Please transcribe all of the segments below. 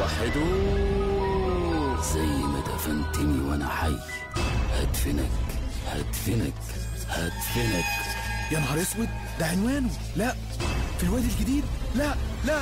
وحدوه زي ما دفنتني وانا حي هدفنك هدفنك هدفنك يا نهار اسود ده عنوانه لا في الوادي الجديد لا لا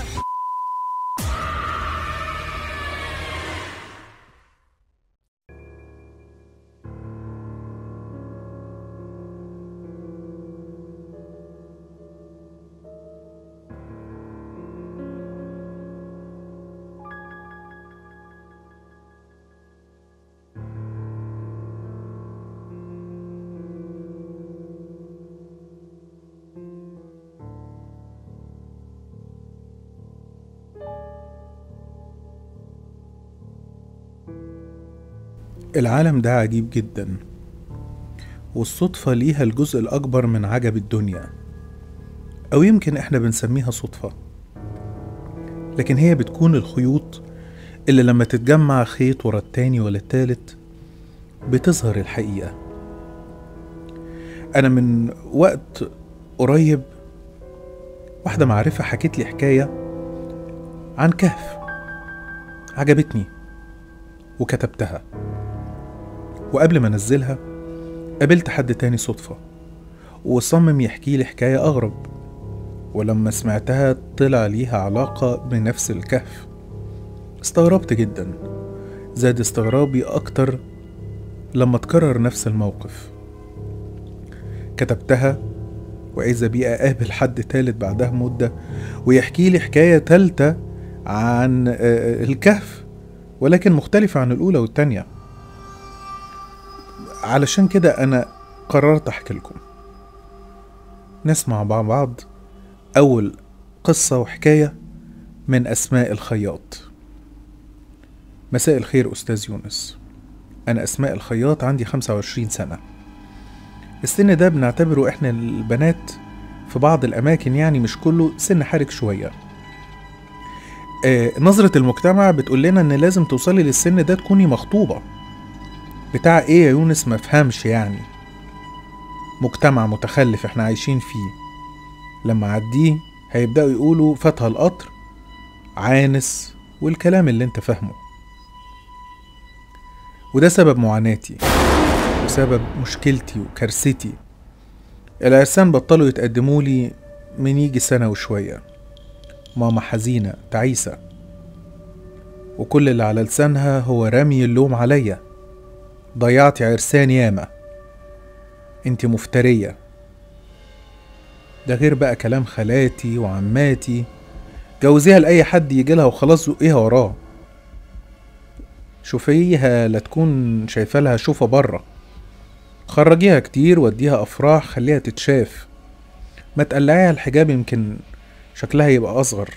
العالم ده عجيب جدا والصدفة ليها الجزء الأكبر من عجب الدنيا أو يمكن إحنا بنسميها صدفة لكن هي بتكون الخيوط اللي لما تتجمع خيط ورا التاني ولا التالت بتظهر الحقيقة أنا من وقت قريب واحدة معرفة حكت لي حكاية عن كهف عجبتني وكتبتها وقبل ما انزلها قابلت حد تاني صدفة وصمم يحكي لي حكاية أغرب ولما سمعتها طلع ليها علاقة بنفس الكهف استغربت جدا زاد استغرابي أكتر لما تكرر نفس الموقف كتبتها وإذا بي أقابل حد تالت بعدها مدة ويحكي لي حكاية تالتة عن آه، الكهف ولكن مختلفة عن الأولى والتانية علشان كده أنا قررت أحكي لكم نسمع مع بعض أول قصة وحكاية من أسماء الخياط مساء الخير أستاذ يونس أنا أسماء الخياط عندي 25 سنة السن ده بنعتبره إحنا البنات في بعض الأماكن يعني مش كله سن حرج شوية آه نظرة المجتمع بتقول لنا إن لازم توصلي للسن ده تكوني مخطوبة بتاع إيه يا يونس مفهمش يعني مجتمع متخلف إحنا عايشين فيه لما عديه هيبدأوا يقولوا فاتها القطر عانس والكلام اللي انت فاهمه وده سبب معاناتي وسبب مشكلتي وكارثتي العرسان بطلوا يتقدموا لي من يجي سنة وشوية ماما حزينة تعيسة وكل اللي على لسانها هو رمي اللوم عليا ضيعتي عرسان ياما انت مفترية ده غير بقى كلام خالاتي وعماتي جوزيها لأي حد يجيلها وخلاص زقيها وراه شوفيها لا تكون شايفة لها شوفة بره خرجيها كتير وديها أفراح خليها تتشاف ما تقلعيها الحجاب يمكن شكلها يبقى أصغر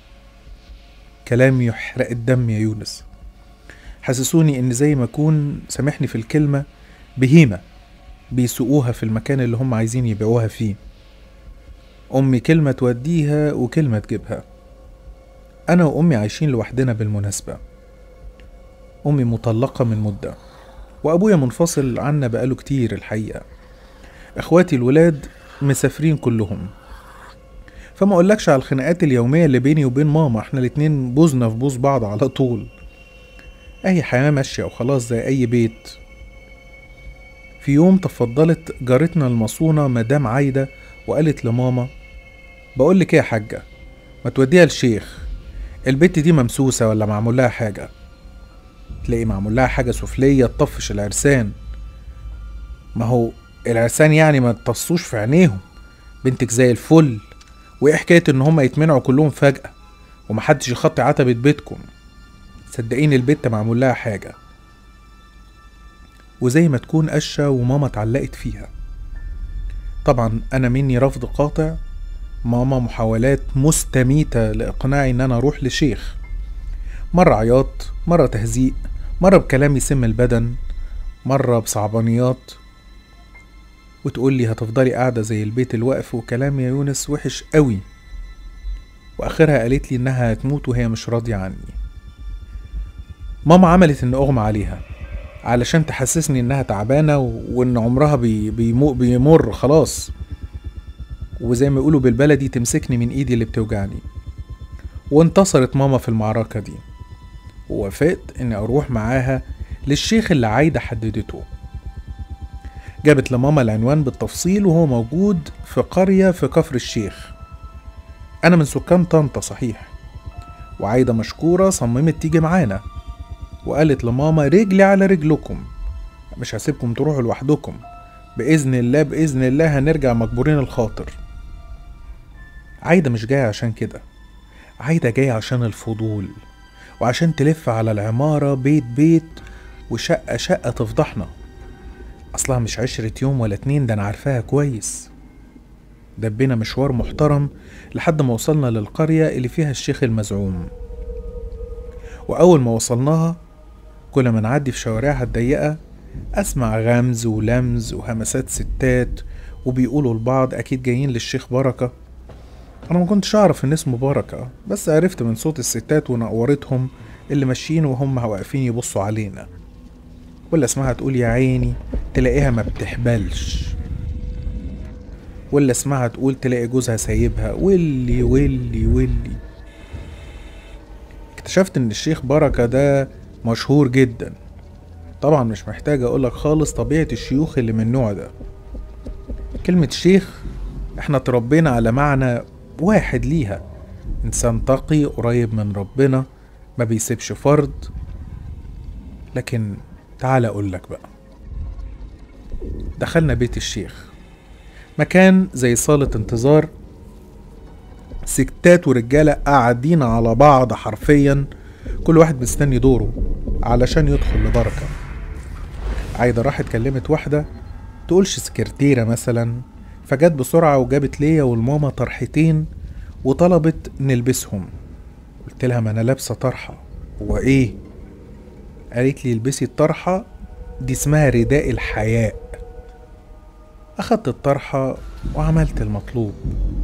كلام يحرق الدم يا يونس حسسوني إن زي ما أكون سامحني في الكلمة بهيمة بيسوقوها في المكان اللي هم عايزين يبيعوها فيه أمي كلمة توديها وكلمة تجيبها أنا وأمي عايشين لوحدنا بالمناسبة أمي مطلقة من مدة وأبويا منفصل عنا بقاله كتير الحقيقة إخواتي الولاد مسافرين كلهم فما أقولكش على الخناقات اليومية اللي بيني وبين ماما احنا الاتنين بوزنا في بوز بعض على طول أي حياة ماشية وخلاص زي أي بيت في يوم تفضلت جارتنا المصونة مدام عايدة وقالت لماما بقولك ايه يا حاجة ما توديها للشيخ البت دي ممسوسة ولا معمول لها حاجة تلاقي معمول لها حاجة سفلية تطفش العرسان ما هو العرسان يعني ما تطصوش في عينيهم بنتك زي الفل وايه حكاية ان هما يتمنعوا كلهم فجأة ومحدش يخطي عتبة بيتكم صدقيني البت معمول لها حاجة وزي ما تكون قشة وماما اتعلقت فيها طبعا انا مني رفض قاطع ماما محاولات مستميتة لإقناعي إن أنا أروح لشيخ مرة عياط مرة تهزيء مرة بكلام يسم البدن مرة بصعبانيات وتقول لي هتفضلي قاعدة زي البيت الواقف وكلام يا يونس وحش قوي وآخرها قالت لي إنها هتموت وهي مش راضية عني ماما عملت إن أغمى عليها علشان تحسسني إنها تعبانة و- وإن عمرها بي بيمو بيمر خلاص وزي ما يقولوا بالبلدي تمسكني من ايدي اللي بتوجعني وانتصرت ماما في المعركة دي ووافقت اني اروح معاها للشيخ اللي عايدة حددته جابت لماما العنوان بالتفصيل وهو موجود في قرية في كفر الشيخ أنا من سكان طنطا صحيح وعايدة مشكورة صممت تيجي معانا وقالت لماما رجلي على رجلكم مش هسيبكم تروحوا لوحدكم بإذن الله بإذن الله هنرجع مجبورين الخاطر عايدة مش جاية عشان كده عايدة جاية عشان الفضول وعشان تلف على العمارة بيت بيت وشقة شقة تفضحنا أصلها مش عشرة يوم ولا اتنين ده أنا عارفاها كويس دبينا مشوار محترم لحد ما وصلنا للقرية اللي فيها الشيخ المزعوم وأول ما وصلناها كل ما نعدي في شوارعها الضيقة أسمع غمز ولمز وهمسات ستات وبيقولوا لبعض أكيد جايين للشيخ بركة أنا ما كنتش أعرف إن اسمه بركة بس عرفت من صوت الستات ونقورتهم اللي ماشيين وهم واقفين يبصوا علينا ولا اسمها تقول يا عيني تلاقيها ما بتحبلش ولا اسمها تقول تلاقي جوزها سايبها واللي واللي واللي اكتشفت ان الشيخ بركة ده مشهور جدا طبعا مش محتاج اقولك خالص طبيعة الشيوخ اللي من النوع ده كلمة شيخ احنا تربينا على معنى واحد ليها انسان تقي قريب من ربنا ما بيسيبش فرض لكن تعال اقولك بقى دخلنا بيت الشيخ مكان زي صالة انتظار ستات ورجالة قاعدين على بعض حرفيا كل واحد مستني دوره علشان يدخل لبركة عايدة راحت كلمت واحدة تقولش سكرتيرة مثلا فجت بسرعة وجابت ليا والماما طرحتين وطلبت نلبسهم قلت لها ما انا لابسة طرحة هو ايه قالت لي البسي الطرحة دي اسمها رداء الحياء أخدت الطرحة وعملت المطلوب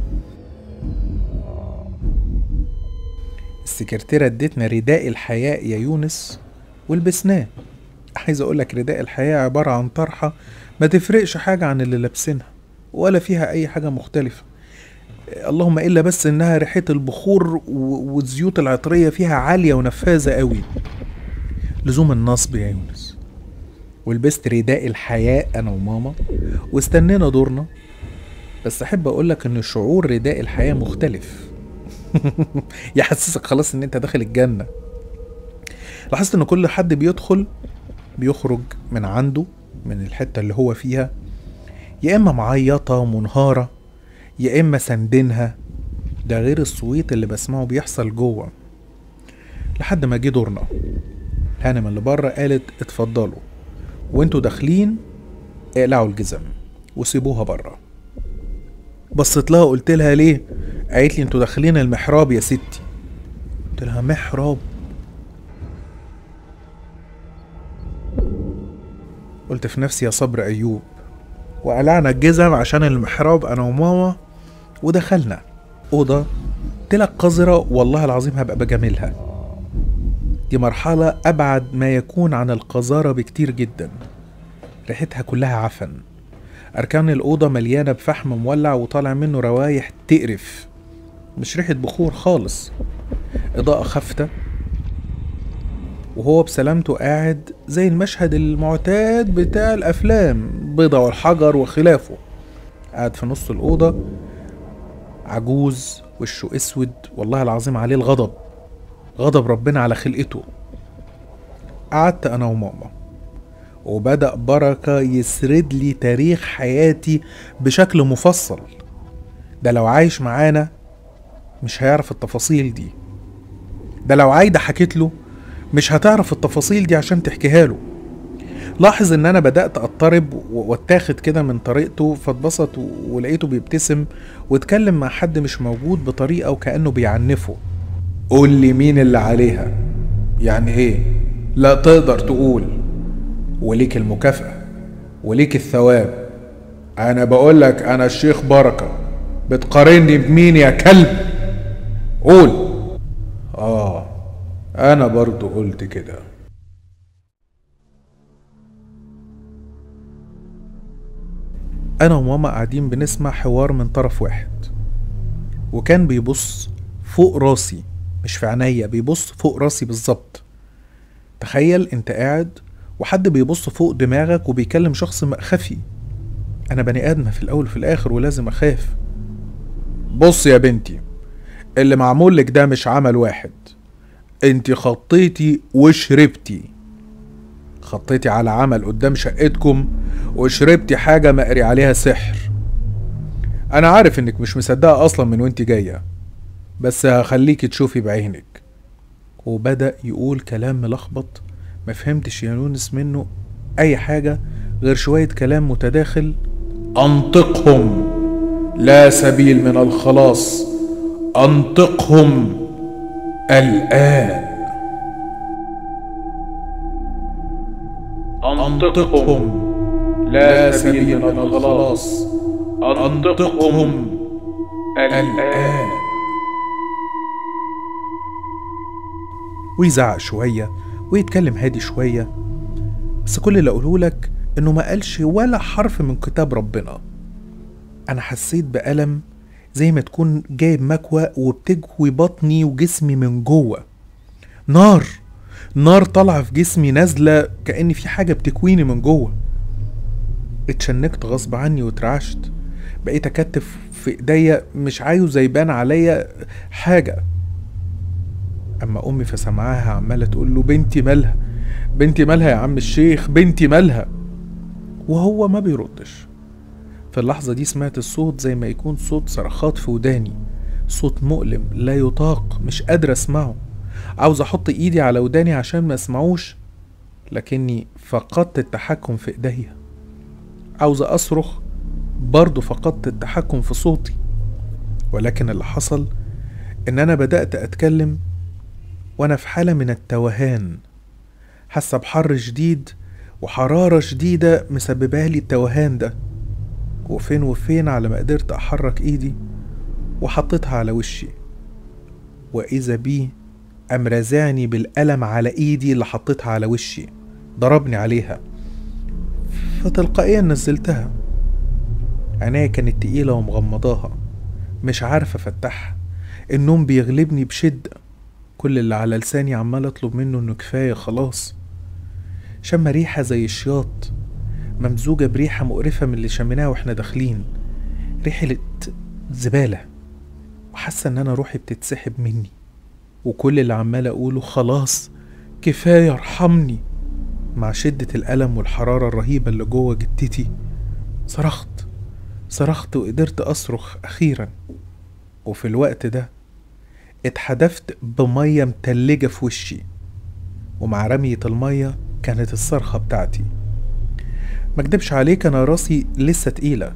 السكرتيرة ادتنا رداء الحياء يا يونس ولبسناه عايز اقولك رداء الحياء عبارة عن طرحة ما تفرقش حاجة عن اللي لابسينها ولا فيها أي حاجة مختلفة اللهم إلا بس إنها ريحة البخور و- والزيوت العطرية فيها عالية ونفاذة قوي لزوم النصب يا يونس ولبست رداء الحياء أنا وماما واستنينا دورنا بس أحب أقولك إن شعور رداء الحياة مختلف يحسسك خلاص إن أنت داخل الجنة لاحظت إن كل حد بيدخل بيخرج من عنده من الحتة اللي هو فيها يا إما معيطة منهارة يا إما سندينها ده غير الصويت اللي بسمعه بيحصل جوه لحد ما جه دورنا هانم اللي بره قالت اتفضلوا وانتوا داخلين اقلعوا الجزم وسيبوها بره بصيت لها قلت لها ليه قالت لي انتوا داخلين المحراب يا ستي قلت لها محراب قلت في نفسي يا صبر ايوب وقلعنا الجزم عشان المحراب انا وماما ودخلنا اوضه طلعت قذره والله العظيم هبقى بجاملها دي مرحله ابعد ما يكون عن القذاره بكتير جدا ريحتها كلها عفن اركان الاوضه مليانه بفحم مولع وطالع منه روايح تقرف مش ريحه بخور خالص اضاءه خافته وهو بسلامته قاعد زي المشهد المعتاد بتاع الافلام بيضة والحجر وخلافه قاعد في نص الاوضه عجوز وشه اسود والله العظيم عليه الغضب غضب ربنا على خلقته قعدت انا وماما وبدأ بركة يسرد لي تاريخ حياتي بشكل مفصل ده لو عايش معانا مش هيعرف التفاصيل دي ده لو عايدة حكيت له مش هتعرف التفاصيل دي عشان تحكيها له لاحظ ان انا بدأت اضطرب و- واتاخد كده من طريقته فاتبسط و- ولقيته بيبتسم واتكلم مع حد مش موجود بطريقة وكأنه بيعنفه قول لي مين اللي عليها يعني ايه لا تقدر تقول وليك المكافأة وليك الثواب انا بقولك انا الشيخ بركة بتقارني بمين يا كلب قول اه انا برضو قلت كده انا وماما قاعدين بنسمع حوار من طرف واحد وكان بيبص فوق راسي مش في عينيا بيبص فوق راسي بالظبط تخيل انت قاعد وحد بيبص فوق دماغك وبيكلم شخص م- خفي انا بني ادم في الاول وفي الاخر ولازم اخاف بص يا بنتي اللي معمول لك ده مش عمل واحد انت خطيتي وشربتي خطيتي على عمل قدام شقتكم وشربتي حاجة مقري عليها سحر انا عارف انك مش مصدقة اصلا من وانت جاية بس هخليكي تشوفي بعينك وبدأ يقول كلام ملخبط ما فهمتش يا يونس منه اي حاجة غير شوية كلام متداخل انطقهم لا سبيل من الخلاص انطقهم الان انطقهم لا سبيل من الخلاص انطقهم الان ويزعق شوية ويتكلم هادي شوية بس كل اللي أقوله لك إنه ما قالش ولا حرف من كتاب ربنا أنا حسيت بألم زي ما تكون جايب مكوى وبتجوي بطني وجسمي من جوه نار نار طالعة في جسمي نازلة كأن في حاجة بتكويني من جوه اتشنكت غصب عني واترعشت بقيت اكتف في ايديا مش عايز يبان عليا حاجه اما امي فسمعاها عماله تقول له بنتي مالها بنتي مالها يا عم الشيخ بنتي مالها وهو ما بيردش في اللحظه دي سمعت الصوت زي ما يكون صوت صرخات في وداني صوت مؤلم لا يطاق مش قادر اسمعه عاوز احط ايدي على وداني عشان ما اسمعوش لكني فقدت التحكم في ايديا عاوز اصرخ برضه فقدت التحكم في صوتي ولكن اللي حصل ان انا بدأت اتكلم وانا في حالة من التوهان حاسة بحر شديد وحرارة شديدة مسببة لي التوهان ده وفين وفين على ما قدرت احرك ايدي وحطيتها على وشي واذا بيه قام رازعني بالقلم على ايدي اللي حطيتها على وشي ضربني عليها فتلقائيا نزلتها عينيا كانت تقيلة ومغمضاها مش عارف افتحها النوم بيغلبني بشدة كل اللي على لساني عمال اطلب منه انه كفاية خلاص شم ريحة زي الشياط ممزوجة بريحة مقرفة من اللي شميناها واحنا داخلين ريحة زبالة وحاسة ان انا روحي بتتسحب مني وكل اللي عمال اقوله خلاص كفاية ارحمني مع شدة الألم والحرارة الرهيبة اللي جوه جتتي صرخت صرخت وقدرت أصرخ أخيرا وفي الوقت ده اتحدفت بمية متلجة في وشي ومع رمية المية كانت الصرخة بتاعتي مكدبش عليك أنا راسي لسه تقيلة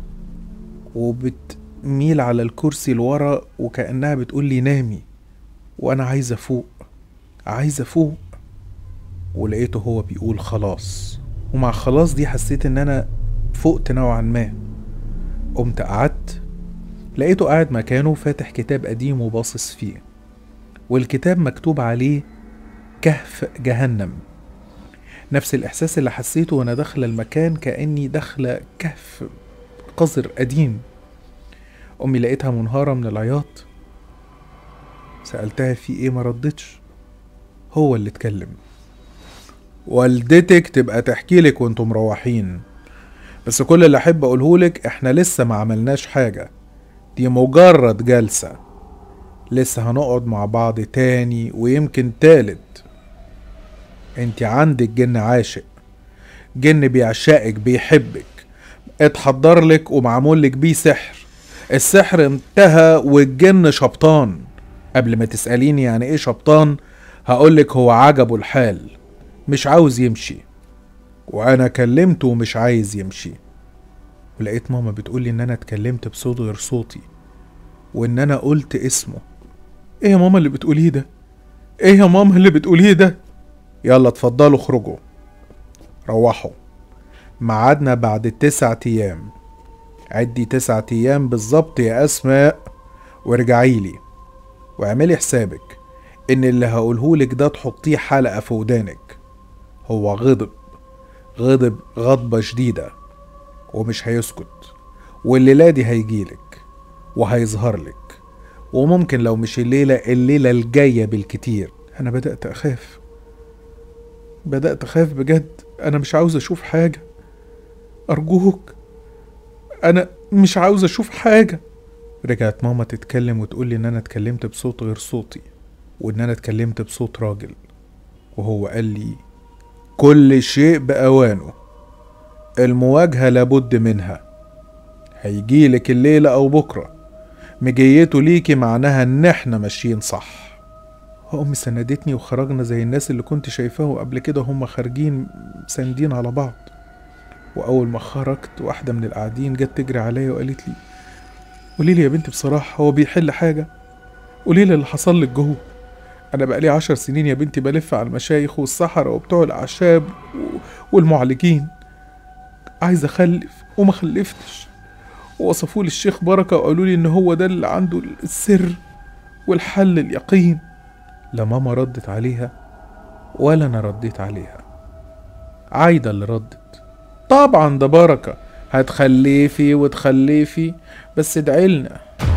وبتميل على الكرسي لورا وكأنها بتقولي نامي وأنا عايز أفوق عايز أفوق ولقيته هو بيقول خلاص ومع خلاص دي حسيت إن أنا فقت نوعا ما قمت قعدت لقيته قاعد مكانه فاتح كتاب قديم وباصص فيه والكتاب مكتوب عليه كهف جهنم نفس الإحساس اللي حسيته وأنا داخلة المكان كأني داخلة كهف قذر قديم أمي لقيتها منهارة من العياط سألتها في إيه ما ردتش هو اللي اتكلم والدتك تبقى تحكي لك وانتم مروحين بس كل اللي احب اقولهولك احنا لسه ما عملناش حاجة دي مجرد جلسة لسه هنقعد مع بعض تاني ويمكن تالت انت عندك جن عاشق جن بيعشقك بيحبك اتحضر لك ومعمول لك بيه سحر السحر انتهى والجن شبطان قبل ما تسأليني يعني ايه شبطان هقولك هو عجبه الحال مش عاوز يمشي وانا كلمته ومش عايز يمشي ولقيت ماما بتقولي ان انا اتكلمت بصوت غير صوتي وان انا قلت اسمه ايه يا ماما اللي بتقوليه ده ايه يا ماما اللي بتقوليه ده يلا اتفضلوا اخرجوا روحوا ميعادنا بعد تسعة ايام عدي تسعة ايام بالظبط يا اسماء وارجعيلي واعملي حسابك ان اللي هقولهولك ده تحطيه حلقة في ودانك هو غضب غضب غضبة شديدة ومش هيسكت والليلة دي هيجيلك وهيظهر لك وممكن لو مش الليلة الليلة الجاية بالكتير أنا بدأت أخاف بدأت أخاف بجد أنا مش عاوز أشوف حاجة أرجوك أنا مش عاوز أشوف حاجة رجعت ماما تتكلم وتقولي إن أنا اتكلمت بصوت غير صوتي وإن أنا اتكلمت بصوت راجل وهو قال لي كل شيء بأوانه المواجهة لابد منها هيجيلك الليلة أو بكرة مجيته ليكي معناها إن إحنا ماشيين صح وأمي سندتني وخرجنا زي الناس اللي كنت شايفاهم قبل كده هم خارجين ساندين على بعض وأول ما خرجت واحدة من القاعدين جت تجري عليا وقالت لي قولي لي يا بنتي بصراحة هو بيحل حاجة قولي لي اللي حصل لك جوه أنا بقالي عشر سنين يا بنتي بلف على المشايخ والسحرة وبتوع الأعشاب و- والمعالجين عايز أخلف وما خلفتش ووصفوا لي الشيخ بركة وقالوا لي إن هو ده اللي عنده السر والحل اليقين لا ماما ردت عليها ولا أنا رديت عليها عايدة اللي ردت طبعا ده بركة هتخلفي وتخلفي بس ادعيلنا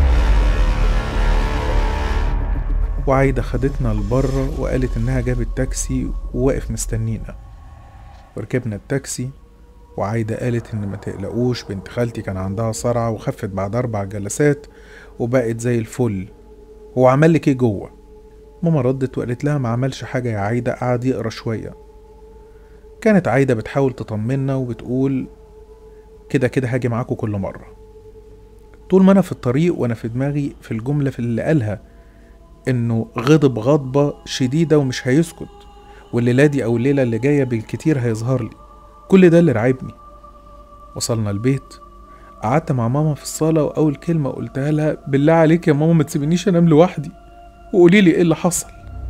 وعايدة خدتنا لبره وقالت إنها جابت تاكسي وواقف مستنينا وركبنا التاكسي وعايدة قالت إن ما تقلقوش بنت خالتي كان عندها صرع وخفت بعد أربع جلسات وبقت زي الفل هو عمل لك إيه جوه؟ ماما ردت وقالت لها ما عملش حاجة يا عايدة قعد يقرا شوية كانت عايدة بتحاول تطمنا وبتقول كده كده هاجي معاكوا كل مرة طول ما أنا في الطريق وأنا في دماغي في الجملة في اللي قالها إنه غضب غضبة شديدة ومش هيسكت والليلة دي أو الليلة اللي جاية بالكتير هيظهر لي كل ده اللي رعبني وصلنا البيت قعدت مع ماما في الصالة وأول كلمة قلتها لها بالله عليك يا ماما ما تسيبنيش أنام لوحدي وقولي لي إيه اللي حصل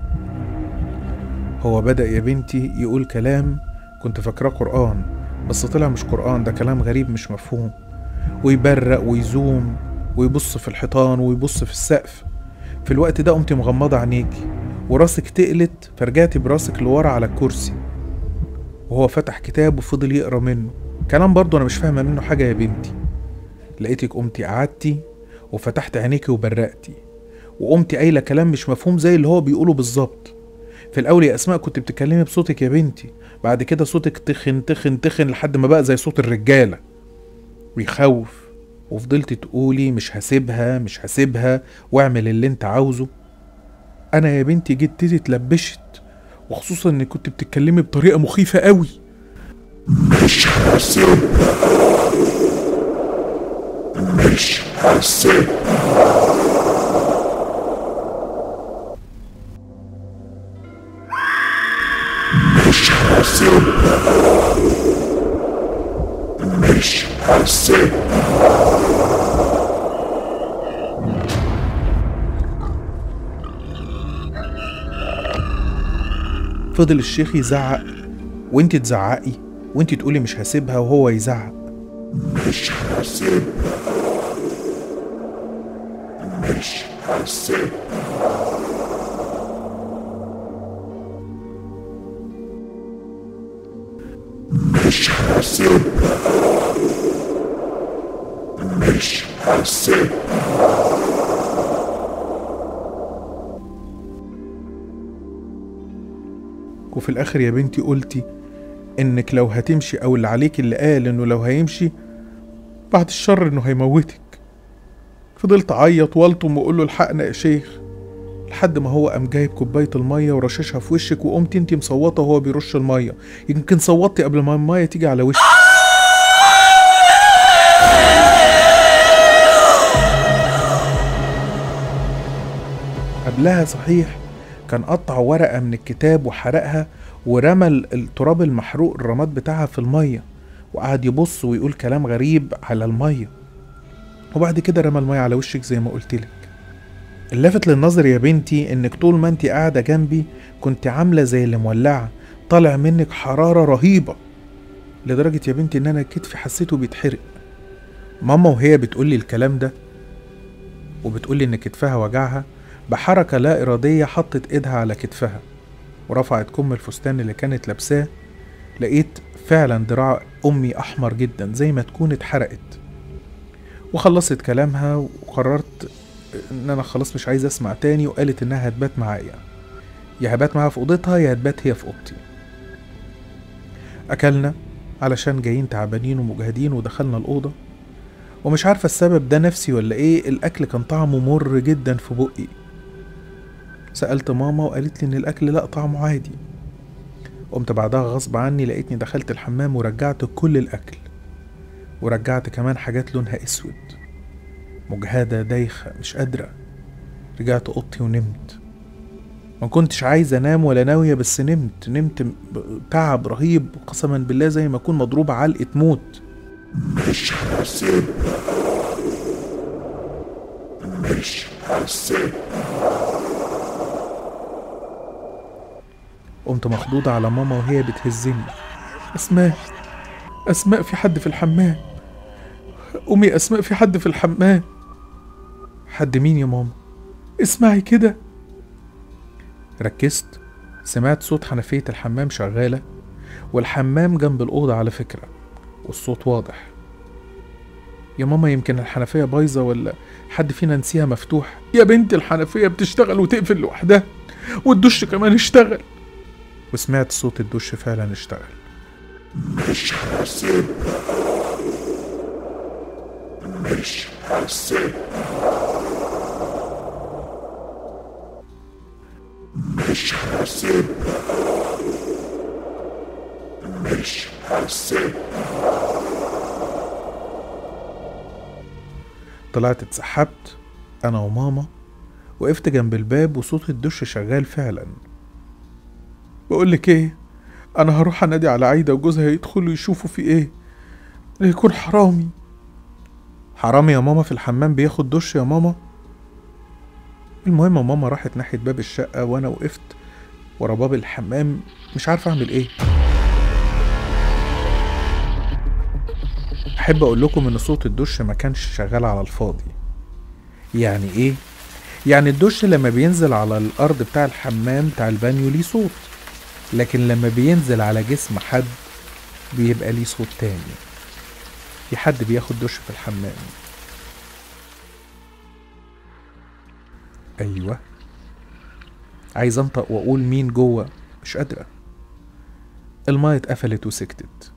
هو بدأ يا بنتي يقول كلام كنت فاكراه قرآن بس طلع مش قرآن ده كلام غريب مش مفهوم ويبرق ويزوم ويبص في الحيطان ويبص في السقف في الوقت ده قمت مغمضة عينيكي وراسك تقلت فرجعتي براسك لورا على الكرسي وهو فتح كتاب وفضل يقرا منه كلام برضه انا مش فاهمه منه حاجه يا بنتي لقيتك قمتي قعدتي وفتحت عينيكي وبرقتي وقمتي قايله كلام مش مفهوم زي اللي هو بيقوله بالظبط في الاول يا اسماء كنت بتتكلمي بصوتك يا بنتي بعد كده صوتك تخن تخن تخن لحد ما بقى زي صوت الرجاله ويخوف وفضلت تقولي مش هسيبها مش هسيبها واعمل اللي انت عاوزه انا يا بنتي جيت تيجي اتلبشت وخصوصا انك كنت بتتكلمي بطريقه مخيفه قوي فضل الشيخ يزعق وانت تزعقي وانت تقولي مش هسيبها وهو يزعق وفي الاخر يا بنتي قلتي انك لو هتمشي او اللي عليك اللي قال انه لو هيمشي بعد الشر انه هيموتك فضلت اعيط والطم واقول له الحقنا يا شيخ لحد ما هو قام جايب كوبايه الميه ورششها في وشك وقمت انتي مصوته وهو بيرش الميه يمكن صوتي قبل ما الميه تيجي على وشك قبلها صحيح كان قطع ورقة من الكتاب وحرقها ورمى ال- التراب المحروق الرماد بتاعها في المية وقعد يبص ويقول كلام غريب على المية وبعد كده رمى المية على وشك زي ما قلتلك اللافت للنظر يا بنتي انك طول ما انت قاعدة جنبي كنت عاملة زي اللي مولعة طالع منك حرارة رهيبة لدرجة يا بنتي ان انا كتفي حسيته بيتحرق ماما وهي بتقولي الكلام ده وبتقولي ان كتفها وجعها بحركة لا إرادية حطت إيدها على كتفها ورفعت كم الفستان اللي كانت لابساه لقيت فعلا دراع أمي أحمر جدا زي ما تكون اتحرقت وخلصت كلامها وقررت إن أنا خلاص مش عايز أسمع تاني وقالت إنها هتبات معايا يا هبات معاها في أوضتها يا هتبات هي في أوضتي أكلنا علشان جايين تعبانين ومجهدين ودخلنا الأوضة ومش عارفة السبب ده نفسي ولا إيه الأكل كان طعمه مر جدا في بقي سألت ماما وقالت لي إن الأكل لأ طعمه عادي قمت بعدها غصب عني لقيتني دخلت الحمام ورجعت كل الأكل ورجعت كمان حاجات لونها أسود مجهدة دايخة مش قادرة رجعت أوضتي ونمت ما كنتش عايز انام ولا ناوية بس نمت نمت ب- تعب رهيب قسما بالله زي ما اكون مضروب علقة موت مش هسيب مش هسيب قمت مخضوضة على ماما وهي بتهزني أسماء أسماء في حد في الحمام أمي أسماء في حد في الحمام حد مين يا ماما اسمعي كده ركزت سمعت صوت حنفية الحمام شغالة والحمام جنب الأوضة على فكرة والصوت واضح يا ماما يمكن الحنفية بايظة ولا حد فينا نسيها مفتوح يا بنتي الحنفية بتشتغل وتقفل لوحدها والدش كمان اشتغل وسمعت صوت الدش فعلا اشتغل مش هسيب مش هسيب مش هسيب مش هسيب طلعت اتسحبت انا وماما وقفت جنب الباب وصوت الدش شغال فعلا بقولك ايه انا هروح انادي على عايدة وجوزها يدخلوا يشوفوا في ايه لا يكون حرامي حرامي يا ماما في الحمام بياخد دش يا ماما المهم ماما راحت ناحية باب الشقة وانا وقفت ورا باب الحمام مش عارف اعمل ايه احب اقول لكم ان صوت الدش ما كانش شغال على الفاضي يعني ايه يعني الدش لما بينزل على الارض بتاع الحمام بتاع البانيو ليه صوت لكن لما بينزل على جسم حد بيبقى ليه صوت تاني في حد بياخد دش في الحمام ايوه عايز انطق واقول مين جوه مش قادره المايه اتقفلت وسكتت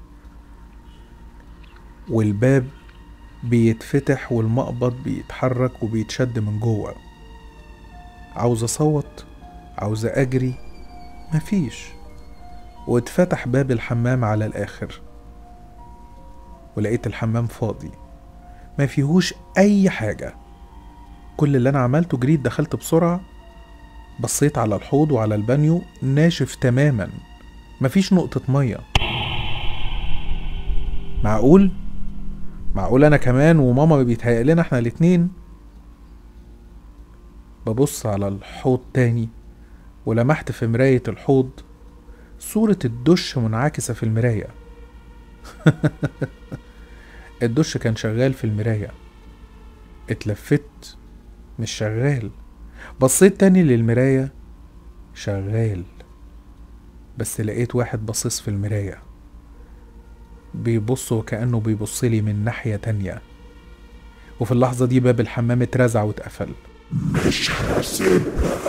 والباب بيتفتح والمقبض بيتحرك وبيتشد من جوه عاوز اصوت عاوز اجري مفيش واتفتح باب الحمام على الاخر ولقيت الحمام فاضي ما فيهوش اي حاجه كل اللي انا عملته جريت دخلت بسرعه بصيت على الحوض وعلى البانيو ناشف تماما مفيش نقطه ميه معقول معقول انا كمان وماما بيتهيأ لنا احنا الاتنين ببص على الحوض تاني ولمحت في مراية الحوض صورة الدش منعكسة في المراية الدش كان شغال في المراية اتلفت مش شغال بصيت تاني للمراية شغال بس لقيت واحد باصص في المراية بيبص وكأنه بيبص لي من ناحية تانية وفي اللحظة دي باب الحمام اترزع واتقفل مش هسيب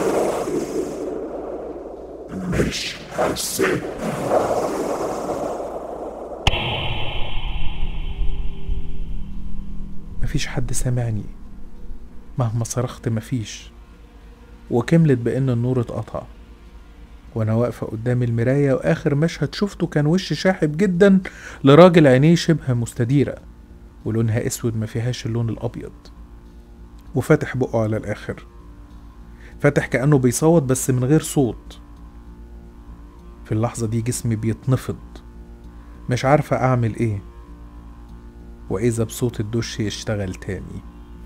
مش هسيب مفيش حد سامعني مهما صرخت مفيش وكملت بأن النور اتقطع وأنا واقفة قدام المراية وآخر مشهد شفته كان وش شاحب جدا لراجل عينيه شبه مستديرة ولونها أسود ما فيهاش اللون الأبيض وفاتح بقه على الآخر فاتح كأنه بيصوت بس من غير صوت في اللحظة دي جسمي بيتنفض مش عارفة أعمل إيه وإذا بصوت الدش يشتغل تاني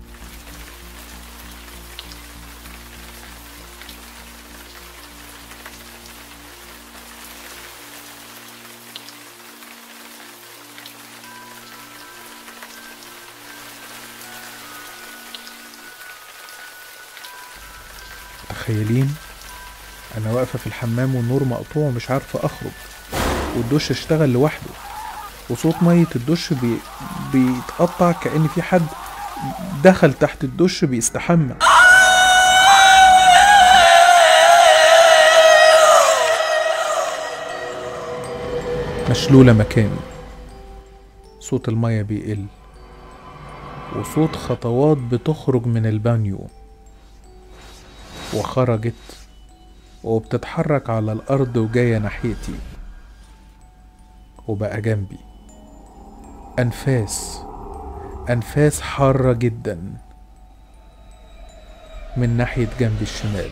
متخيلين انا واقفه في الحمام والنور مقطوع ومش عارفه اخرج والدش اشتغل لوحده وصوت ميه الدش بي... بيتقطع كأن في حد دخل تحت الدش بيستحمى مشلولة مكاني صوت المية بيقل وصوت خطوات بتخرج من البانيو وخرجت وبتتحرك على الأرض وجاية ناحيتي وبقى جنبي أنفاس أنفاس حارة جدا من ناحية جنبي الشمال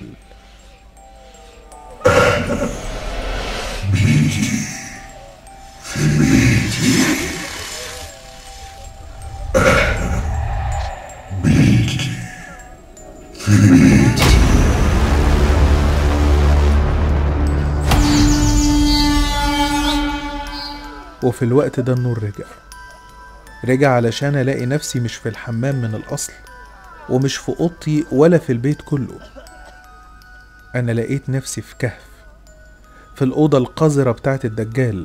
وفي الوقت ده النور رجع رجع علشان الاقي نفسي مش في الحمام من الاصل ومش في اوضتي ولا في البيت كله انا لقيت نفسي في كهف في الاوضه القذره بتاعت الدجال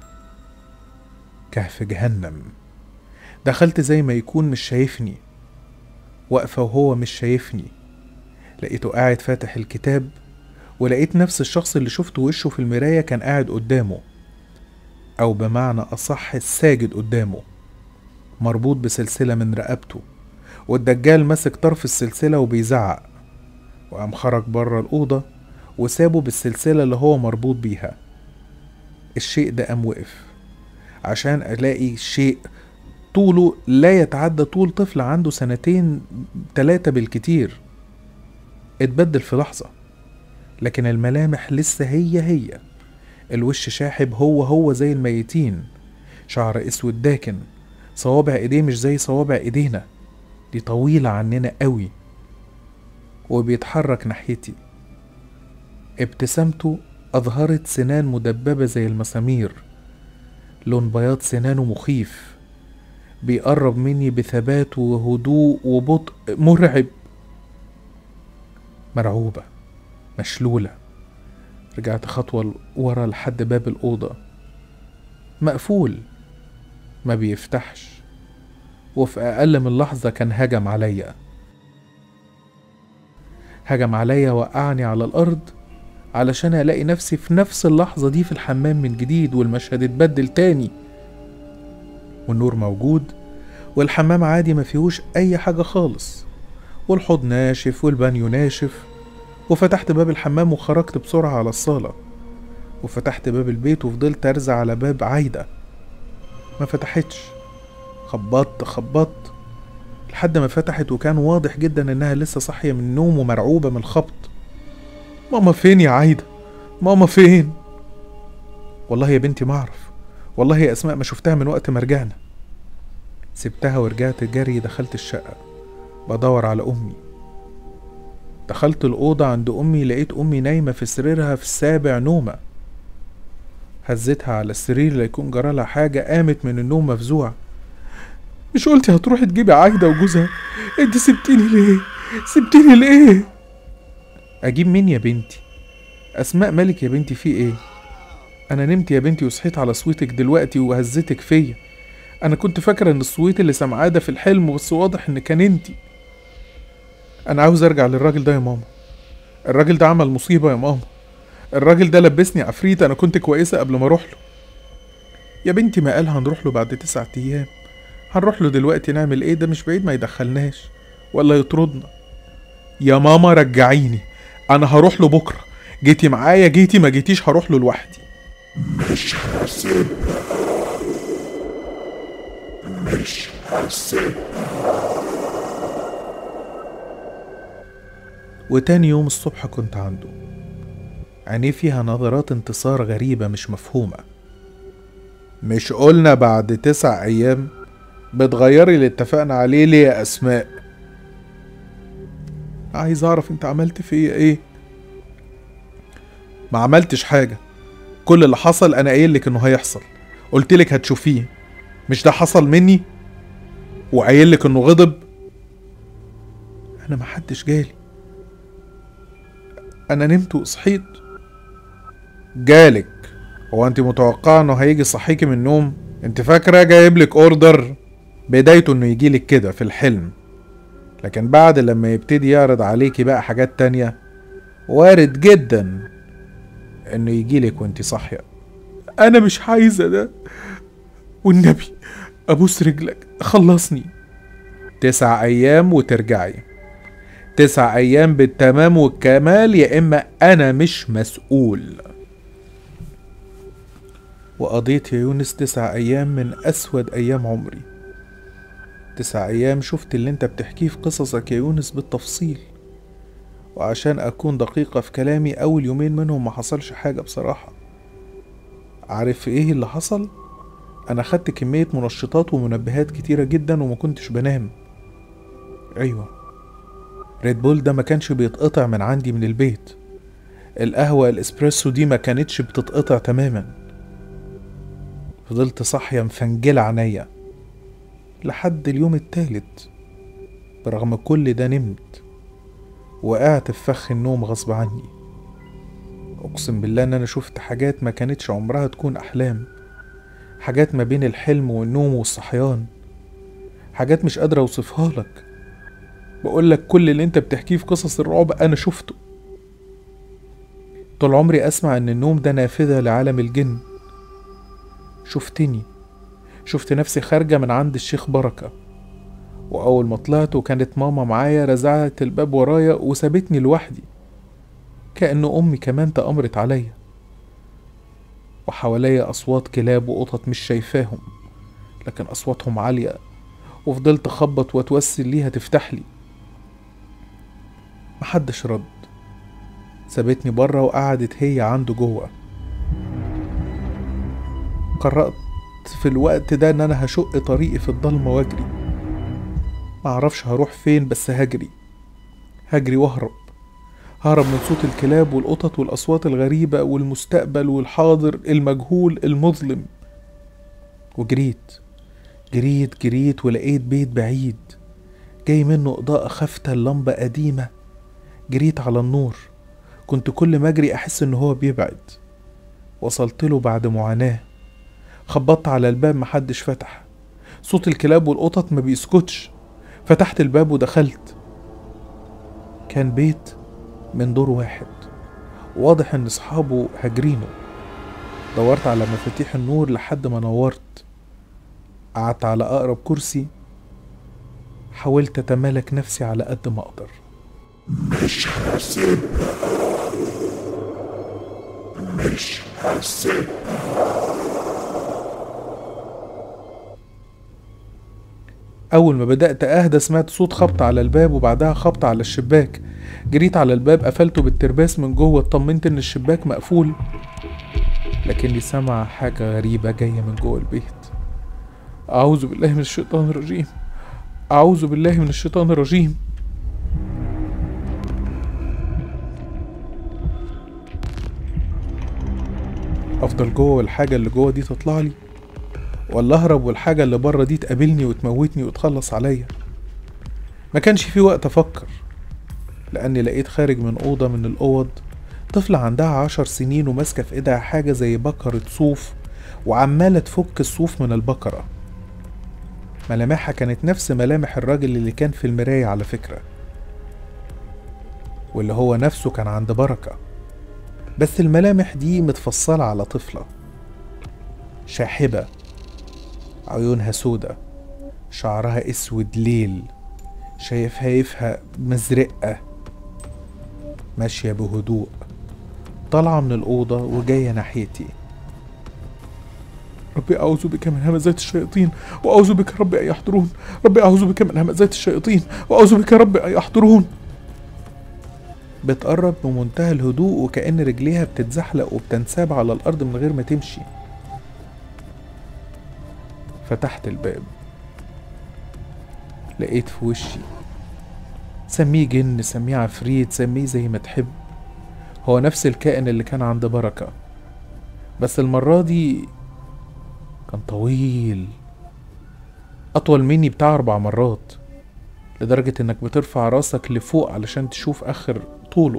كهف جهنم دخلت زي ما يكون مش شايفني واقفه وهو مش شايفني لقيته قاعد فاتح الكتاب ولقيت نفس الشخص اللي شفته وشه في المرايه كان قاعد قدامه أو بمعنى أصح الساجد قدامه مربوط بسلسلة من رقبته والدجال ماسك طرف السلسلة وبيزعق وقام خرج بره الأوضة وسابه بالسلسلة اللي هو مربوط بيها الشيء ده قام وقف عشان ألاقي شيء طوله لا يتعدى طول طفل عنده سنتين تلاتة بالكتير اتبدل في لحظة لكن الملامح لسه هي هي الوش شاحب هو هو زي الميتين شعر اسود داكن صوابع ايديه مش زي صوابع ايدينا دي طويلة عننا قوي وبيتحرك ناحيتي ابتسامته أظهرت سنان مدببة زي المسامير لون بياض سنانه مخيف بيقرب مني بثبات وهدوء وبطء مرعب مرعوبة مشلولة رجعت خطوة ورا لحد باب الأوضة مقفول ما بيفتحش وفي أقل من لحظة كان هجم عليا هجم عليا وقعني على الأرض علشان ألاقي نفسي في نفس اللحظة دي في الحمام من جديد والمشهد اتبدل تاني والنور موجود والحمام عادي ما فيهوش أي حاجة خالص والحوض ناشف والبانيو ناشف وفتحت باب الحمام وخرجت بسرعة على الصالة وفتحت باب البيت وفضلت أرزع على باب عايدة ما فتحتش خبطت خبطت لحد ما فتحت وكان واضح جدا انها لسه صاحية من النوم ومرعوبة من الخبط ماما فين يا عايدة ماما فين والله يا بنتي ما اعرف والله يا اسماء ما شفتها من وقت ما رجعنا سبتها ورجعت جري دخلت الشقة بدور على امي دخلت الأوضة عند أمي لقيت أمي نايمة في سريرها في السابع نومة هزتها على السرير ليكون جرالها حاجة قامت من النوم مفزوعة مش قلتي هتروحي تجيبي عايدة وجوزها انت سبتيني ليه سبتيني ليه اجيب مين يا بنتي اسماء مالك يا بنتي في ايه انا نمت يا بنتي وصحيت على صوتك دلوقتي وهزتك فيا انا كنت فاكره ان الصويت اللي سامعاه ده في الحلم بس واضح ان كان انتي انا عاوز ارجع للراجل ده يا ماما الراجل ده عمل مصيبه يا ماما الراجل ده لبسني عفريت انا كنت كويسه قبل ما اروح له يا بنتي ما قال هنروح له بعد تسعة ايام هنروح له دلوقتي نعمل ايه ده مش بعيد ما يدخلناش ولا يطردنا يا ماما رجعيني انا هروح له بكره جيتي معايا جيتي ما جيتيش هروح له لوحدي مش هسيب مش هسيب وتاني يوم الصبح كنت عنده عينيه فيها نظرات انتصار غريبة مش مفهومة مش قلنا بعد تسع أيام بتغيري اللي اتفقنا عليه ليه يا أسماء عايز أعرف أنت عملت فيا إيه ما عملتش حاجة كل اللي حصل أنا قايل لك إنه هيحصل قلت لك هتشوفيه مش ده حصل مني وقايل لك إنه غضب أنا محدش جالي انا نمت وصحيت جالك هو انت متوقعه انه هيجي يصحيكي من النوم انت فاكره جايب لك اوردر بدايته انه يجيلك كده في الحلم لكن بعد لما يبتدي يعرض عليكي بقى حاجات تانية وارد جدا انه يجيلك وانت صاحيه انا مش عايزه ده والنبي ابوس رجلك خلصني تسع ايام وترجعي تسع ايام بالتمام والكمال يا اما انا مش مسؤول وقضيت يا يونس تسع ايام من اسود ايام عمري تسع ايام شفت اللي انت بتحكيه في قصصك يا يونس بالتفصيل وعشان اكون دقيقة في كلامي اول يومين منهم ما حصلش حاجة بصراحة عارف ايه اللي حصل انا خدت كمية منشطات ومنبهات كتيرة جدا وما كنتش بنام ايوه ريد بول ده ما كانش بيتقطع من عندي من البيت القهوة الاسبريسو دي ما كانتش بتتقطع تماما فضلت صاحية مفنجلة عينيا لحد اليوم التالت برغم كل ده نمت وقعت في فخ النوم غصب عني اقسم بالله ان انا شفت حاجات ما كانتش عمرها تكون احلام حاجات ما بين الحلم والنوم والصحيان حاجات مش قادرة اوصفها لك بقول لك كل اللي انت بتحكيه في قصص الرعب انا شفته طول عمري اسمع ان النوم ده نافذة لعالم الجن شفتني شفت نفسي خارجة من عند الشيخ بركة وأول ما طلعت وكانت ماما معايا رزعت الباب ورايا وسابتني لوحدي كأن أمي كمان تأمرت عليا وحواليا أصوات كلاب وقطط مش شايفاهم لكن أصواتهم عالية وفضلت أخبط وأتوسل ليها تفتح لي محدش رد سابتني بره وقعدت هي عنده جوه قررت في الوقت ده ان انا هشق طريقي في الضلمه واجري معرفش هروح فين بس هجري هجري واهرب ههرب من صوت الكلاب والقطط والاصوات الغريبه والمستقبل والحاضر المجهول المظلم وجريت جريت جريت ولقيت بيت بعيد جاي منه إضاءة خافتة اللمبة قديمة جريت على النور كنت كل ما أجري أحس إن هو بيبعد وصلت له بعد معاناة خبطت على الباب محدش فتح صوت الكلاب والقطط ما بيسكتش فتحت الباب ودخلت كان بيت من دور واحد واضح ان اصحابه هاجرينه دورت على مفاتيح النور لحد ما نورت قعدت على اقرب كرسي حاولت اتمالك نفسي على قد ما اقدر مش هسيب مش هسيب أول ما بدأت أهدى سمعت صوت خبط على الباب وبعدها خبط على الشباك جريت على الباب قفلته بالترباس من جوه اطمنت إن الشباك مقفول لكني سمع حاجة غريبة جاية من جوه البيت أعوذ بالله من الشيطان الرجيم أعوذ بالله من الشيطان الرجيم أفضل جوه والحاجة اللي جوه دي تطلع لي ولا اهرب والحاجة اللي بره دي تقابلني وتموتني وتخلص عليا ما كانش في وقت افكر لاني لقيت خارج من اوضة من الاوض طفلة عندها عشر سنين وماسكة في ايدها حاجة زي بكرة صوف وعمالة تفك الصوف من البكرة ملامحها كانت نفس ملامح الراجل اللي كان في المراية على فكرة واللي هو نفسه كان عند بركة بس الملامح دي متفصلة على طفلة شاحبة عيونها سودة شعرها اسود ليل شايفها مزرقة ماشية بهدوء طالعة من الأوضة وجاية ناحيتي ربي أعوذ بك من همزات الشياطين وأعوذ بك ربي أن يحضرون ربي أعوذ بك من همزات الشياطين وأعوذ بك ربي أن يحضرون بتقرب بمنتهى الهدوء وكأن رجليها بتتزحلق وبتنساب على الأرض من غير ما تمشي فتحت الباب لقيت في وشي سميه جن سميه عفريت سميه زي ما تحب هو نفس الكائن اللي كان عند بركة بس المرة دي كان طويل أطول مني بتاع أربع مرات لدرجة إنك بترفع راسك لفوق علشان تشوف آخر طوله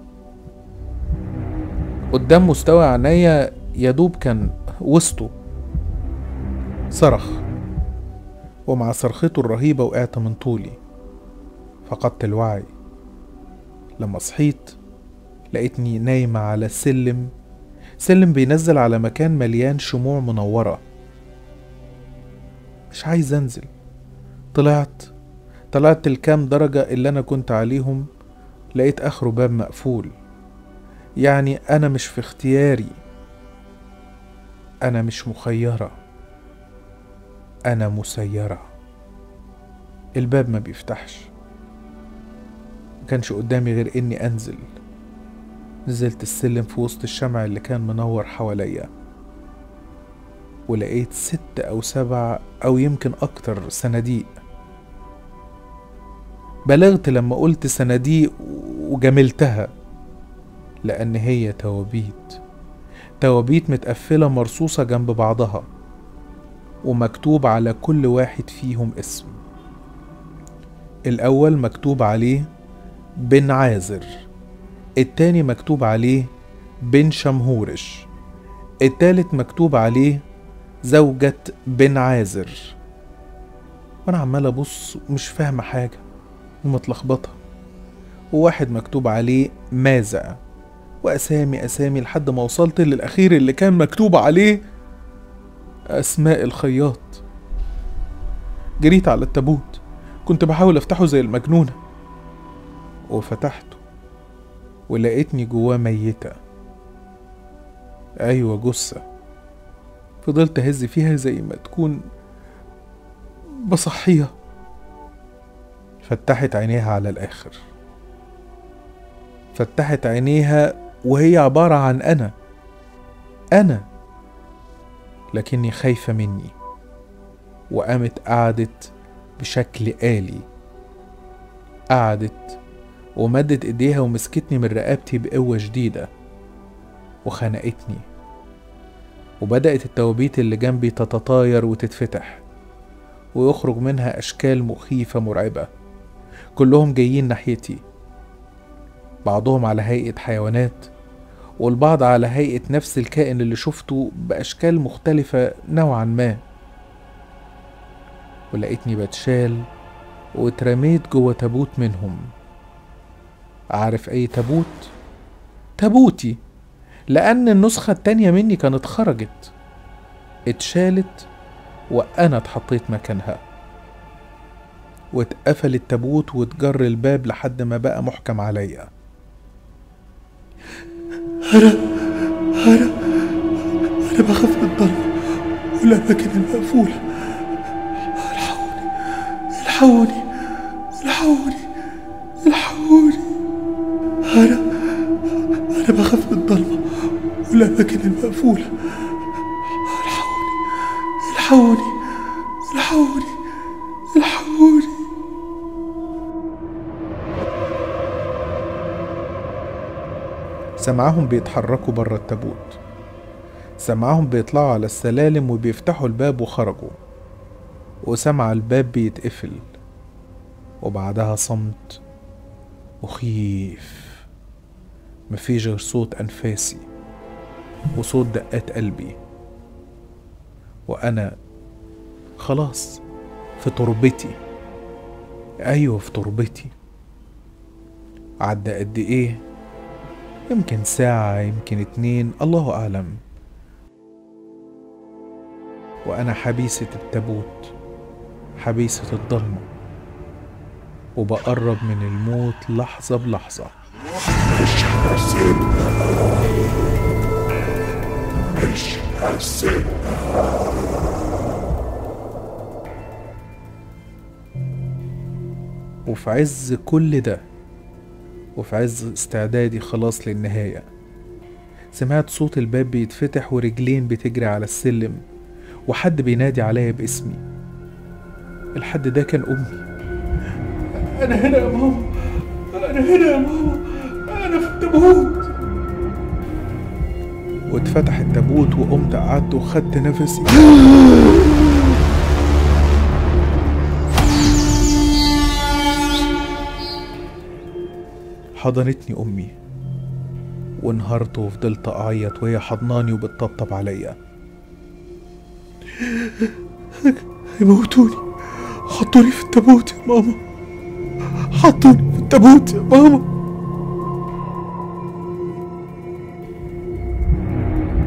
قدام مستوى عينيا يدوب كان وسطه صرخ ومع صرخته الرهيبة وقعت من طولي فقدت الوعي لما صحيت لقيتني نايمة على سلم سلم بينزل على مكان مليان شموع منورة مش عايز انزل طلعت طلعت الكام درجة اللي انا كنت عليهم لقيت اخره باب مقفول يعني انا مش في اختياري انا مش مخيرة انا مسيرة الباب ما بيفتحش مكانش قدامي غير اني انزل نزلت السلم في وسط الشمع اللي كان منور حواليا ولقيت ست أو سبع أو يمكن أكتر صناديق بلغت لما قلت صناديق وجملتها لأن هي توابيت توابيت متقفلة مرصوصة جنب بعضها ومكتوب على كل واحد فيهم اسم الأول مكتوب عليه بن عازر التاني مكتوب عليه بن شمهورش التالت مكتوب عليه زوجة بن عازر وانا عمال ابص ومش فاهمة حاجة ومتلخبطة وواحد مكتوب عليه مازع واسامي اسامي لحد ما وصلت للاخير اللي كان مكتوب عليه اسماء الخياط جريت على التابوت كنت بحاول افتحه زي المجنونة وفتحته ولقيتني جواه ميتة أيوة جثة فضلت أهز فيها زي ما تكون بصحيها فتحت عينيها على الآخر فتحت عينيها وهي عبارة عن أنا أنا لكني خايفة مني وقامت قعدت بشكل آلي قعدت ومدت ايديها ومسكتني من رقبتي بقوة شديدة وخنقتني وبدأت التوابيت اللي جنبي تتطاير وتتفتح ويخرج منها أشكال مخيفة مرعبة كلهم جايين ناحيتي بعضهم على هيئة حيوانات والبعض على هيئة نفس الكائن اللي شفته بأشكال مختلفة نوعا ما ولقيتني بتشال واترميت جوه تابوت منهم عارف أي تابوت؟ تابوتي لأن النسخة التانية مني كانت خرجت اتشالت وأنا اتحطيت مكانها واتقفل التابوت واتجر الباب لحد ما بقى محكم عليا أنا أنا أنا بخاف من الضلمة والأماكن المقفولة الحقوني الحقوني الحقوني الحقوني أنا أنا بخاف من الضلمة والأماكن المقفولة الحقوني الحقوني الحقوني الحقوني سمعهم بيتحركوا بره التابوت سمعهم بيطلعوا على السلالم وبيفتحوا الباب وخرجوا وسمع الباب بيتقفل وبعدها صمت مخيف مفيش غير صوت أنفاسي وصوت دقات قلبي وأنا خلاص في تربتي أيوة في تربتي عدى قد إيه يمكن ساعة يمكن اتنين الله أعلم وأنا حبيسة التابوت حبيسة الضلمة وبقرب من الموت لحظة بلحظة مش هسيب مش هسيب وفي عز كل ده وفي عز استعدادي خلاص للنهاية سمعت صوت الباب بيتفتح ورجلين بتجري على السلم وحد بينادي عليا باسمي الحد ده كان أمي أنا هنا يا ماما أنا هنا يا ماما أنا في التابوت واتفتح التابوت وقمت قعدت وخدت نفسي حضنتني أمي وانهارت وفضلت أعيط وهي حضناني وبتطبطب عليا هيموتوني حطوني في التابوت يا ماما حطوني في التابوت يا ماما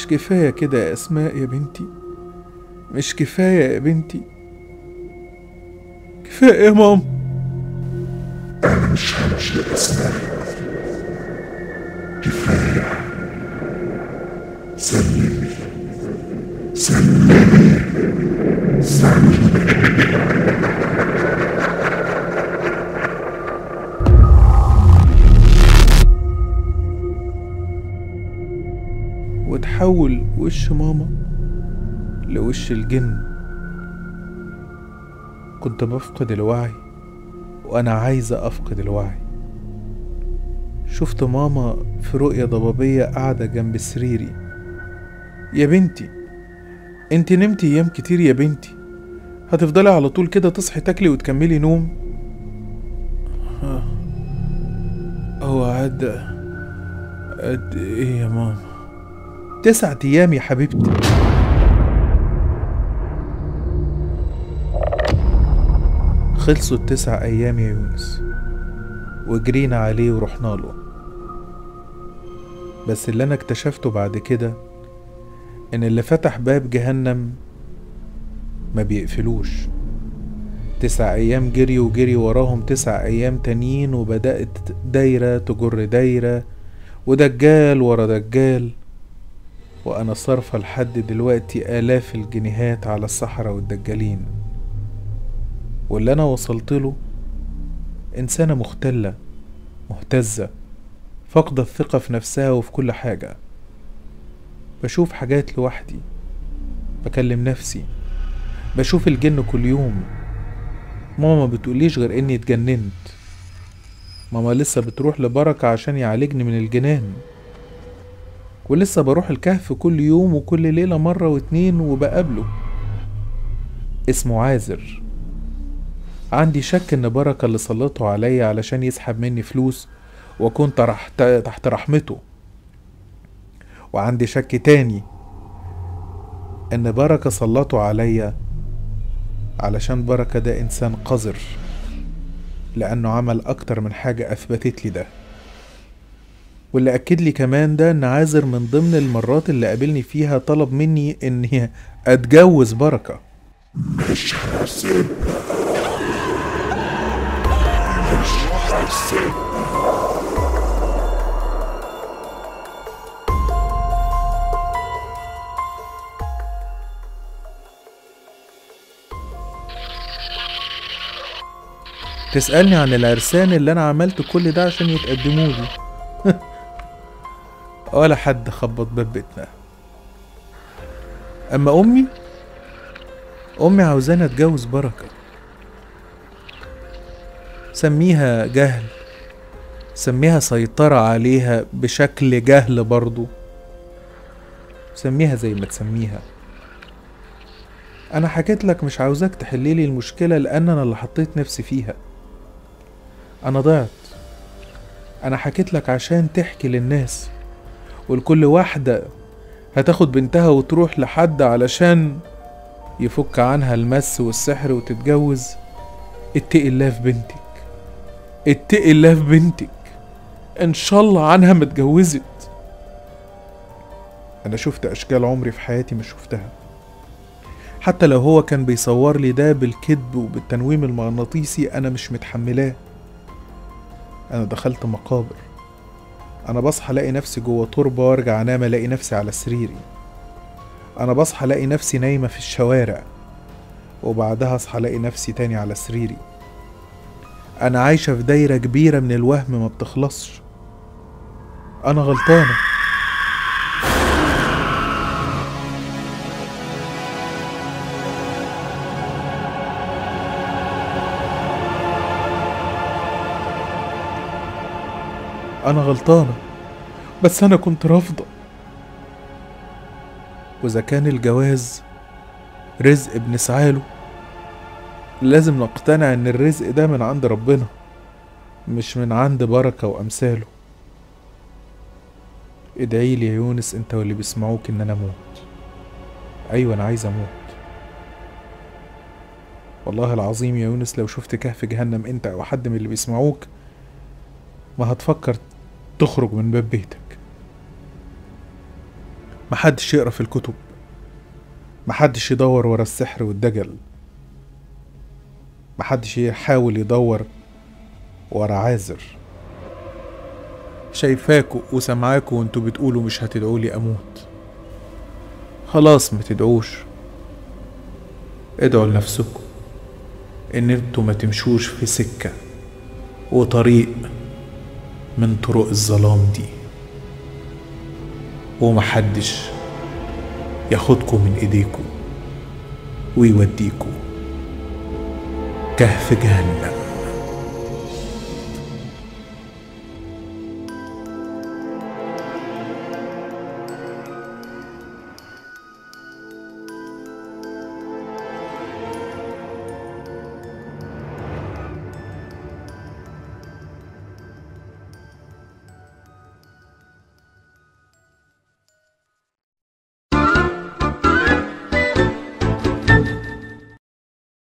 مش كفاية كده يا أسماء يا بنتي مش كفاية يا بنتي كفاية يا ماما أنا مش همشي يا أسماء كفاية سلمي سلمي سلمي وتحول وش ماما لوش الجن كنت بفقد الوعي وأنا عايزة أفقد الوعي شفت ماما في رؤية ضبابية قاعدة جنب سريري يا بنتي انت نمتي ايام كتير يا بنتي هتفضلي على طول كده تصحي تاكلي وتكملي نوم آه. هو عدى قد ايه يا ماما تسعة ايام يا حبيبتي خلصوا التسع ايام يا يونس وجرينا عليه ورحنا له بس اللي انا اكتشفته بعد كده ان اللي فتح باب جهنم ما بيقفلوش تسع ايام جري وجري وراهم تسع ايام تانيين وبدأت دايرة تجر دايرة ودجال ورا دجال وانا صارفة لحد دلوقتي الاف الجنيهات على السحرة والدجالين واللي انا وصلت له انسانة مختلة مهتزة فاقدة الثقة في نفسها وفي كل حاجة بشوف حاجات لوحدي بكلم نفسي بشوف الجن كل يوم ماما ما بتقوليش غير اني اتجننت ماما لسه بتروح لبركة عشان يعالجني من الجنان ولسه بروح الكهف كل يوم وكل ليلة مرة واتنين وبقابله اسمه عازر عندي شك ان بركة اللي سلطه عليا علشان يسحب مني فلوس واكون تحت تحت رحمته وعندي شك تاني ان بركة سلطه عليا علشان بركة ده انسان قذر لانه عمل اكتر من حاجة اثبتت لي ده واللي اكد لي كمان ده ان عازر من ضمن المرات اللي قابلني فيها طلب مني اني اتجوز بركة مش هسيب مش هسيب تسألني عن العرسان اللي أنا عملت كل ده عشان يتقدموا لي ولا حد خبط باب بيتنا أما أمي أمي عاوزاني أتجوز بركة سميها جهل سميها سيطرة عليها بشكل جهل برضو سميها زي ما تسميها أنا حكيت لك مش عاوزاك تحليلي المشكلة لأن أنا اللي حطيت نفسي فيها أنا ضعت أنا حكيت لك عشان تحكي للناس ولكل واحدة هتاخد بنتها وتروح لحد علشان يفك عنها المس والسحر وتتجوز اتقي الله في بنتك اتقي الله في بنتك ان شاء الله عنها ما اتجوزت انا شفت اشكال عمري في حياتي ما شفتها حتى لو هو كان بيصور لي ده بالكذب وبالتنويم المغناطيسي انا مش متحملاه انا دخلت مقابر انا بصحى الاقي نفسي جوه تربه وارجع انام الاقي نفسي على سريري انا بصحى الاقي نفسي نايمه في الشوارع وبعدها اصحى الاقي نفسي تاني على سريري انا عايشه في دايره كبيره من الوهم ما بتخلصش انا غلطانه انا غلطانه بس انا كنت رافضه واذا كان الجواز رزق بنسعاله لازم نقتنع ان الرزق ده من عند ربنا مش من عند بركة وامثاله ادعي لي يا يونس انت واللي بيسمعوك ان انا اموت ايوه انا عايز اموت والله العظيم يا يونس لو شفت كهف جهنم انت او حد من اللي بيسمعوك ما هتفكر تخرج من باب بيتك محدش يقرا في الكتب محدش يدور ورا السحر والدجل محدش يحاول يدور ورا عازر شايفاكوا وسامعاكوا وانتوا بتقولوا مش هتدعولي اموت خلاص ما تدعوش ادعوا لنفسكم ان انتوا ما تمشوش في سكة وطريق من طرق الظلام دي ومحدش ياخدكم من ايديكم ويوديكم كهف جهنم